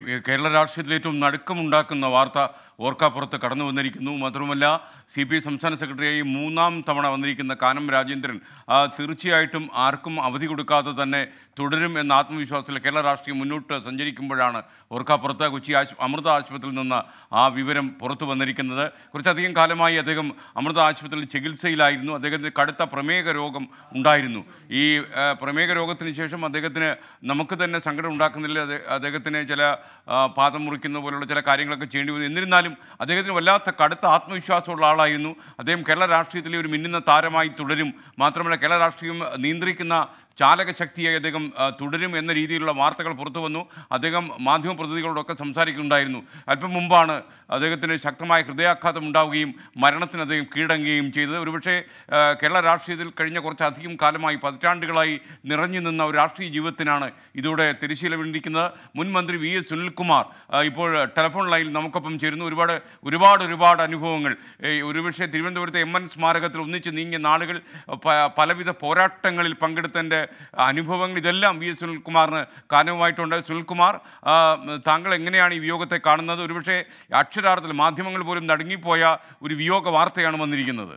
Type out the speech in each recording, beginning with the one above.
ഈ കേരള രാഷ്ട്രീയത്തിൽ ഏറ്റവും നടുക്കമുണ്ടാക്കുന്ന വാർത്ത ഓർക്കാപ്പുറത്ത് കടന്നു വന്നിരിക്കുന്നു മാത്രമല്ല സി പി ഐ സംസ്ഥാന സെക്രട്ടറിയായി മൂന്നാം തവണ വന്നിരിക്കുന്ന കാനം രാജേന്ദ്രൻ ആ, തീർച്ചയായിട്ടും ആർക്കും അവധി കൊടുക്കാതെ തന്നെ തുടരും എന്ന ആത്മവിശ്വാസത്തിൽ കേരള രാഷ്ട്രീയം മുന്നോട്ട് സഞ്ചരിക്കുമ്പോഴാണ് ഓർക്കാപ്പുറത്ത് കൊച്ചി ആശു അമൃത ആശുപത്രിയിൽ നിന്ന് ആ വിവരം പുറത്തു വന്നിരിക്കുന്നത് കുറച്ചധികം കാലമായി അദ്ദേഹം അമൃത ആശുപത്രിയിൽ ചികിത്സയിലായിരുന്നു അദ്ദേഹത്തിന് കടുത്ത പ്രമേഹ രോഗം ഉണ്ടായിരുന്നു ഈ ആ, പ്രമേഹ രോഗത്തിന് ശേഷം അദ്ദേഹത്തിന് നമുക്ക് തന്നെ സങ്കടം ഉണ്ടാക്കുന്നില്ല അദ്ദേ- അദ്ദേഹത്തിന് ചില ആ, പാദം മുറിക്കുന്ന പോലുള്ള ചില കാര്യങ്ങളൊക്കെ ചെയ്യേണ്ടി വന്നു എന്നിരുന്നാലും അദ്ദേഹത്തിന് വല്ലാത്ത കടുത്ത ആത്മവിശ്വാസമുള്ള ആളായിരുന്നു അദ്ദേഹം കേരള രാഷ്ട്രീയത്തിലെ ഒരു മിന്നുന്ന താരമായി തുടരും മാത്രമല്ല കേരള രാഷ്ട്രീയം നിയന്ത്രിക്കുന്ന ചാലകശക്തിയായി അദ്ദേഹം ആ, തുടരും എന്ന രീതിയിലുള്ള വാർത്തകൾ പുറത്തു വന്നു അദ്ദേഹം മാധ്യമ പ്രതിനിധികളോടൊക്കെ സംസാരിക്കുന്നുണ്ടായിരുന്നു അല്പം മുമ്പാണ് അദ്ദേഹത്തിന് ശക്തമായ ഹൃദയാഘാതം ഉണ്ടാവുകയും മരണത്തിന് അദ്ദേഹം കീഴടങ്ങുകയും ചെയ്തത് ഒരുപക്ഷെ ആ, കേരള രാഷ്ട്രീയത്തിൽ കഴിഞ്ഞ കുറച്ചധികം കാലമായി പതിറ്റാണ്ടുകളായി നിറഞ്ഞു നിന്ന ഒരു രാഷ്ട്രീയ ജീവിതത്തിനാണ് ഇതോടെ തിരശ്ശീല വീണ്ടിരിക്കുന്നത് മുൻ മന്ത്രി വി എസ് സുനിൽകുമാർ ആ, ഇപ്പോൾ ടെലിഫോൺ ലൈനിൽ നമുക്കൊപ്പം ചേരുന്നു ഒരുപാട് ഒരുപാട് ഒരുപാട് അനുഭവങ്ങൾ ഏ, ഒരുപക്ഷെ തിരുവനന്തപുരത്തെ എം എൻ സ്മാരകത്തിൽ ഒന്നിച്ച് നീങ്ങിയ നാളുകൾ പ- പലവിധ പോരാട്ടങ്ങളിൽ പങ്കെടുത്തതിൻ്റെ അനുഭവങ്ങൾ ഇതെല്ലാം വി എസ് സുനിൽകുമാറിന് കാരണവുമായിട്ടുണ്ട് സുനിൽകുമാർ ആ, താങ്കൾ എങ്ങനെയാണ് ഈ വിയോഗത്തെ കാണുന്നത് ഒരുപക്ഷെ അക്ഷരാർത്ഥത്തിൽ മാധ്യമങ്ങൾ പോലും നടുങ്ങിപ്പോയ ഒരു വിയോഗ വാർത്തയാണ് വന്നിരിക്കുന്നത്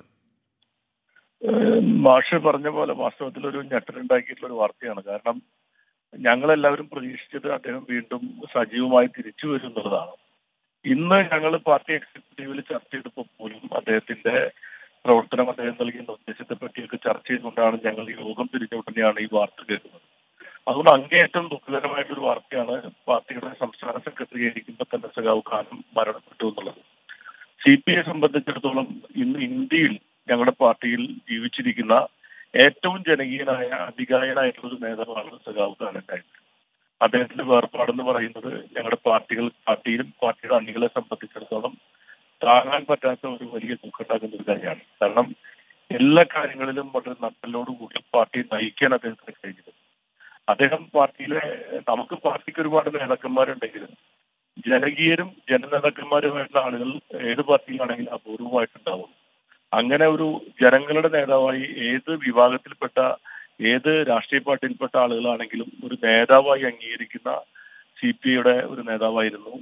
ഏഹ് മാഷ് പറഞ്ഞ പോലെ വാസ്തവത്തിൽ ഒരു ഞെട്ടലുണ്ടാക്കിയിട്ടുള്ള ഒരു വാർത്തയാണ് കാരണം ഞങ്ങളെല്ലാവരും പ്രതീക്ഷിച്ചത് അദ്ദേഹം വീണ്ടും സജീവമായി തിരിച്ചു വരും എന്നുള്ളതാണ് ഇന്ന് ഞങ്ങൾ പാർട്ടി എക്സിക്യൂട്ടീവിൽ ചർച്ച ചെയ്തപ്പോൾ പോലും അദ്ദേഹത്തിന്റെ പ്രവർത്തനം അദ്ദേഹം നൽകിയ നിർദ്ദേശത്തെ പറ്റിയൊക്കെ ചർച്ച ചെയ്തുകൊണ്ടാണ് ഞങ്ങൾ ഈ യോഗം പിരിഞ്ഞ ഉടനെയാണ് ഈ വാർത്ത കേൾക്കുന്നത് അതുകൊണ്ട് അങ്ങേയറ്റം ദുഃഖകരമായിട്ടൊരു വാർത്തയാണ് പാർട്ടിയുടെ സംസ്ഥാന സെക്രട്ടറി ആയിരിക്കുമ്പോൾ തന്നെ സഖാവ് ഖാനും മരണപ്പെട്ടു എന്നുള്ളത് സി പി ഐ സംബന്ധിച്ചിടത്തോളം ഇന്ന് ഇന്ത്യയിൽ ഞങ്ങളുടെ പാർട്ടിയിൽ ജീവിച്ചിരിക്കുന്ന ഏറ്റവും ജനകീയനായ അധികായനായിട്ടുള്ള ഒരു നേതാവാണ് സഖാവ് ഖാനുണ്ടായത് അദ്ദേഹത്തിന്റെ വേർപാടെന്ന് പറയുന്നത് ഞങ്ങളുടെ പാർട്ടികൾ പാർട്ടിയിലും പാർട്ടിയുടെ അണികളെ സംബന്ധിച്ചിടത്തോളം താങ്ങാൻ പറ്റാത്ത ഒരു വലിയ ദുഃഖമുണ്ടാക്കുന്ന ഒരു കാര്യമാണ് കാരണം എല്ലാ കാര്യങ്ങളിലും വളരെ നട്ടലോടുകൂടി പാർട്ടി നയിക്കാൻ അദ്ദേഹത്തിന് കഴിഞ്ഞത് അദ്ദേഹം പാർട്ടിയിലെ നമുക്ക് പാർട്ടിക്ക് ഒരുപാട് നേതാക്കന്മാരുണ്ടെങ്കിലും ജനകീയരും ജനനേതാക്കന്മാരുമായിട്ടുള്ള ആളുകൾ ഏത് പാർട്ടിയിലാണെങ്കിലും അപൂർവമായിട്ടുണ്ടാവും അങ്ങനെ ഒരു ജനങ്ങളുടെ നേതാവായി ഏത് വിഭാഗത്തിൽപ്പെട്ട ഏത് രാഷ്ട്രീയ പാർട്ടിയിൽപ്പെട്ട ആളുകളാണെങ്കിലും ഒരു നേതാവായി അംഗീകരിക്കുന്ന സി പി ഐയുടെ ഒരു നേതാവായിരുന്നു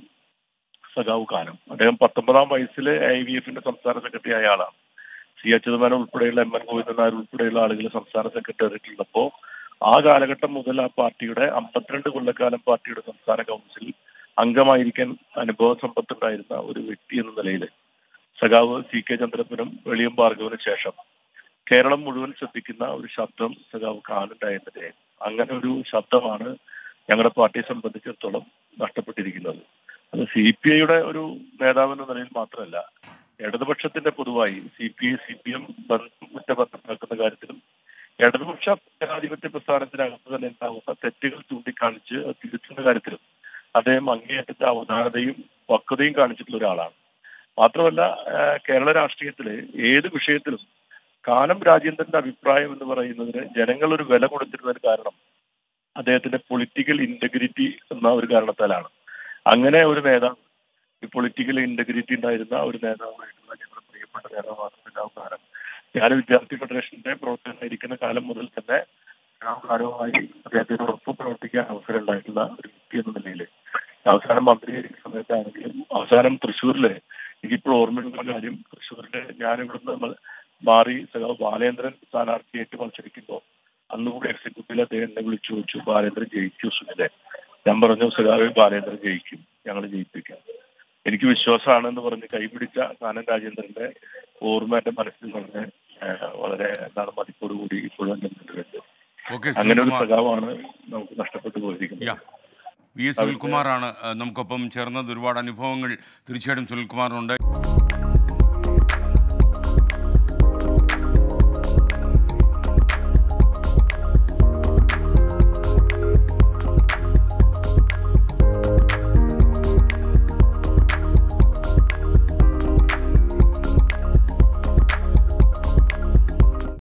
സഖാവ് ഖാനം അദ്ദേഹം പത്തൊമ്പതാം വയസ്സിൽ ഐ വി എഫിന്റെ സംസ്ഥാന സെക്രട്ടറി ആയ ആളാണ് സി അച്യുതമേനോൻ ഉൾപ്പെടെയുള്ള എം എൻ ഗോവിന്ദൻ നായർ ഉൾപ്പെടെയുള്ള ആളുകൾ സംസ്ഥാന സെക്രട്ടറിയായിട്ടുള്ളപ്പോ ആ കാലഘട്ടം മുതൽ ആ പാർട്ടിയുടെ അമ്പത്തിരണ്ട് കൊല്ലക്കാലം പാർട്ടിയുടെ സംസ്ഥാന കൗൺസിൽ അംഗമായിരിക്കാൻ അനുഭവ സമ്പത്തുണ്ടായിരുന്ന ഒരു വ്യക്തി എന്ന നിലയിൽ സഖാവ് സി കെ ചന്ദ്രപ്പനും വെളിയം ഭാർഗവന് ശേഷം കേരളം മുഴുവൻ ശ്രദ്ധിക്കുന്ന ഒരു ശബ്ദം സഖാവ് ഖാനുണ്ടായിരുന്നത് അങ്ങനെ ഒരു ശബ്ദമാണ് ഞങ്ങളുടെ പാർട്ടിയെ സംബന്ധിച്ചിടത്തോളം നഷ്ടപ്പെട്ടിരിക്കുന്നത് അത് സി പി ഐയുടെ ഒരു നേതാവ് എന്ന നിലയിൽ മാത്രമല്ല ഇടതുപക്ഷത്തിന്റെ പൊതുവായി C P I C P M ബന്ധപ്പെട്ട ബന്ധപ്പെടാക്കുന്ന കാര്യത്തിലും ഇടതുപക്ഷ ജനാധിപത്യ പ്രസ്ഥാനത്തിനകത്ത് തന്നെ ഉണ്ടാകുന്ന തെറ്റുകൾ ചൂണ്ടിക്കാണിച്ച് അത് തിരുത്തുന്ന കാര്യത്തിലും അദ്ദേഹം അങ്ങേയറ്റത്തെ അവധാനതയും പക്വതയും കാണിച്ചിട്ടുള്ള ഒരാളാണ് മാത്രമല്ല ആ, കേരള രാഷ്ട്രീയത്തില് ഏത് വിഷയത്തിലും കാനം രാജേന്ദ്രന്റെ അഭിപ്രായം എന്ന് പറയുന്നതിന് ജനങ്ങൾ ഒരു വില കൊടുത്തിരുന്നതിന് കാരണം അദ്ദേഹത്തിന്റെ പൊളിറ്റിക്കൽ ഇന്റഗ്രിറ്റി എന്ന ഒരു കാരണത്താലാണ് അങ്ങനെ ഒരു നേതാവ് ഈ പൊളിറ്റിക്കൽ ഇന്റഗ്രിറ്റി ഉണ്ടായിരുന്ന ഒരു നേതാവായിട്ടുള്ള ഞങ്ങളുടെ പ്രിയപ്പെട്ട നേതാവാണ് സഖാവ് ഖാനം ഞാൻ വിദ്യാർത്ഥി ഫെഡറേഷന്റെ പ്രവർത്തകനായിരിക്കുന്ന കാലം മുതൽ തന്നെ സഖാവ് ഖാനുമായി അദ്ദേഹത്തിനോടൊപ്പം പ്രവർത്തിക്കാൻ അവസരം ഉണ്ടായിട്ടുള്ള ഒരു വ്യക്തി എന്ന നിലയിൽ അവസാനം മന്ത്രിയായിരിക്കുന്ന സമയത്താണെങ്കിലും അവസാനം തൃശ്ശൂരിലെ എനിക്കിപ്പോൾ ഓർമ്മയുള്ള കാര്യം തൃശ്ശൂരിലെ ഞാൻ ഇവിടുന്ന് നമ്മൾ മാറി സഖാവ് ബാലേന്ദ്രൻ സ്ഥാനാർത്ഥിയായിട്ട് മത്സരിക്കുമ്പോൾ അന്നുകൂടി എക്സിക്യൂട്ടീവിൽ അദ്ദേഹം എന്നെ വിളിച്ചു ചോദിച്ചു ബാലേന്ദ്രൻ ജയിച്ചു സുനിലെ ഞാൻ പറഞ്ഞു സഖാവ് ബാലേന്ദ്രൻ ജയിക്കും ഞങ്ങൾ ജയിപ്പിക്കാം എനിക്ക് വിശ്വാസമാണെന്ന് പറഞ്ഞ് കൈപിടിച്ച കാനൻ രാജേന്ദ്രന്റെ ഓർമ്മ എന്റെ മനസ്സിൽ വളരെ ഏഹ്, വളരെ എന്താണ് മതിപ്പോടുകൂടി ഇപ്പോഴും എന്റെ മുന്നിലുണ്ട് ഓക്കെ അങ്ങനെ ഒരു സുനിൽകുമാർ സഖാവാണ് നമുക്ക് നഷ്ടപ്പെട്ടു പോയിരിക്കുന്നത് യാ വി എസ് സുനിൽകുമാറാണ് ആ, നമുക്കൊപ്പം ചേർന്നത് ഒരുപാട് അനുഭവങ്ങൾ തീർച്ചയായിട്ടും സുനിൽകുമാറിനുണ്ട്